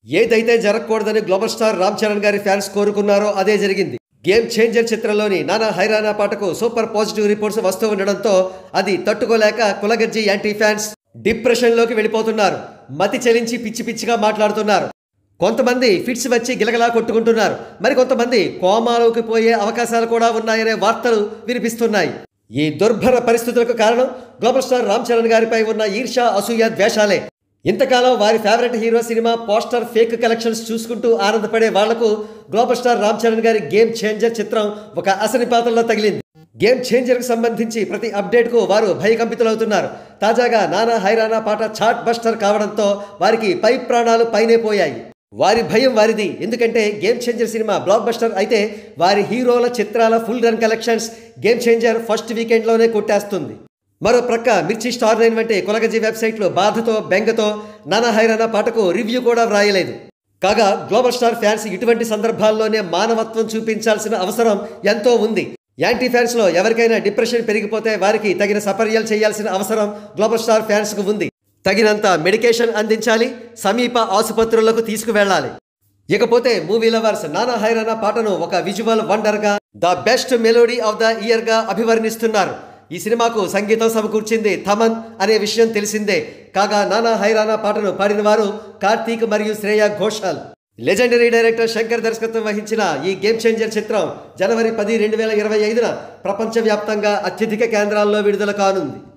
ఏదైతే జరగకూడదని global star Ram Charan గారి ఫ్యాన్స్ కోరుకున్నారో అదే జరిగింది గేమ్ చేంజర్ చిత్రంలోని నానా హైరానా పాటకు సూపర్ పాజిటివ్ రిపోర్ట్స్ వస్తూ ఉండడంతో అది తట్టుకోలేక కులగజ్జి యాంటీ ఫ్యాన్స్ డిప్రెషన్లోకి వెళ్ళిపోతున్నారు మతి చెలించి పిచ్చి పిచ్చిగా మాట్లాడుతున్నారు కొంతమంది ఫిట్స్ వచ్చి గిలగలా కొట్టుకుంటున్నారు మరి కొంతమంది కోమాలోకి పోయే అవకాశాలు కూడా ఉన్నాయనే వార్తలు వినిపిస్తున్నాయి ఈ దుర్భర పరిస్థితులకు కారణం గ్లోబల్ స్టార్ రామ్ చరణ్ గారిపై ఉన్న ఈర్ష అసూయ ద్వేషాలే ఇంతకాలం వారి favourite hero cinema poster fake collections చూసుకుంటూ ఆనందపడే వాళ్లకు గ్లోబల్ స్టార్ రామ్ చరణ్ గారి గేమ్ చేంజర్ చిత్రం ఒక అసని పాత్రలో తగిలింది గేమ్ చేంజర్కు సంబంధించి ప్రతి అప్డేట్కు వారు భయకంపితులవుతున్నారు తాజాగా నానా హైరానా పాట చాట్ బస్టర్ కావడంతో వారికి పై ప్రాణాలు పైనే పోయాయి వారి భయం వారిది ఎందుకంటే game changer cinema blockbuster అయితే వారి హీరోల చిత్రాల full run collections game changer first వీకెండ్లోనే కొట్టేస్తుంది మరో ప్రక్క మిర్చి స్టార్ నైన్ వంటి కొలగజీ వెబ్సైట్లో బాధతో బెంగతో నానా హైరానా పాటకు రివ్యూ కూడా వ్రాయలేదు కాగా గ్లోబల్ స్టార్ ఫ్యాన్స్ ఇటువంటి సందర్భాల్లోనే మానవత్వం చూపించాల్సిన అవసరం ఎంతో ఉంది యాంటీ ఫ్యాన్స్లో ఎవరికైనా డిప్రెషన్ పెరిగిపోతే వారికి తగిన సపర్యలు చేయాల్సిన అవసరం గ్లోబల్ స్టార్ ఫ్యాన్స్కు ఉంది తగినంత మెడికేషన్ అందించాలి సమీప ఆసుపత్రులకు తీసుకువెళ్ళాలి ఇకపోతే మూవీ లవర్స్ నానా హైరానా పాటను ఒక విజువల్ వండర్గా the best melody of the ఇయర్గా అభివర్ణిస్తున్నారు ఈ సినిమాకు సంగీతం సమకూర్చింది థమన్ అనే విషయం తెలిసిందే కాగా నానా హైరానా పాటను పాడిన వారు కార్తీక్ మరియు శ్రేయ ఘోషాల్ లెజెండరీ డైరెక్టర్ శంకర్ దర్శకత్వం వహించిన ఈ గేమ్ చేంజర్ చిత్రం జనవరి పది రెండు వేల ఇరవై ఐదున ప్రపంచవ్యాప్తంగా అత్యధిక కేంద్రాల్లో విడుదల కానుంది